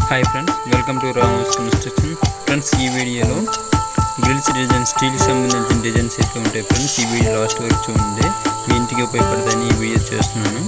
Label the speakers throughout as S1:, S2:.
S1: hi friends welcome to Ramos construction friends ఈ వీడియోలో grills design స్టీల్కి సంబంధించిన డిజైన్స్ అయితే ఉంటాయి ఫ్రెండ్స్ ఈ వీడియో లాస్ట్ వరకు చూడండి మీ ఇంటికి ఉపయోగపడతాయని ఈ వీడియో చేస్తున్నాను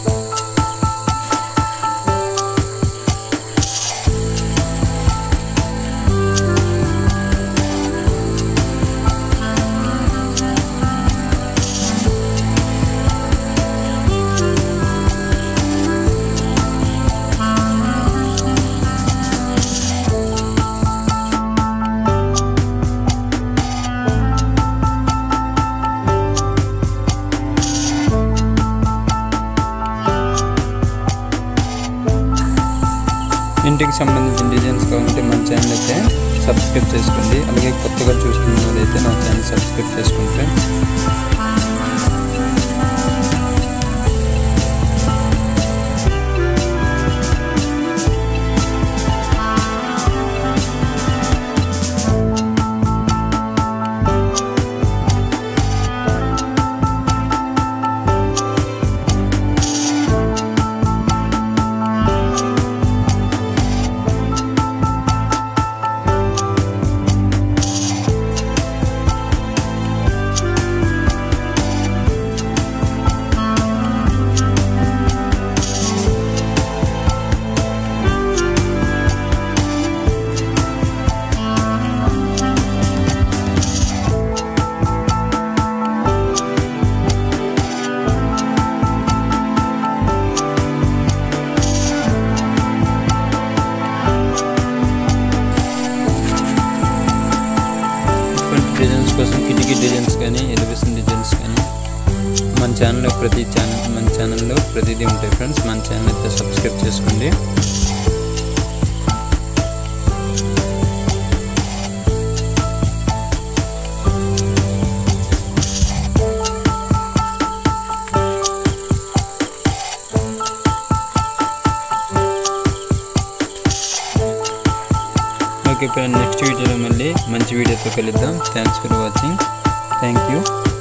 S1: ఇంటికి సంబంధించిన డిజైన్స్ కావాలంటే మన ఛానల్ అయితే సబ్స్క్రైబ్ చేసుకోండి అలాగే కొత్తగా చూస్తున్న వాళ్ళైతే నా ఛానల్ సబ్స్క్రైబ్ చేసుకోండి ఫ్రెండ్స్ డిఫరెంట్ డిజైన్స్ కోసం కిటికీ డిజైన్స్ కానీ ఎలివేషన్ డిజైన్స్ కానీ మన ఛానల్లో ప్రతి ఛానల్ మన ఛానల్లో ప్రతిదీ ఉంటాయి ఫ్రెండ్స్ మన ఛానల్ అయితే సబ్స్క్రైబ్ చేసుకోండి ఓకే ఫ్రెండ్ నెక్స్ట్ వీడియోలో మళ్ళీ మంచి వీడియోతో కలుద్దాం thanks for watching thank you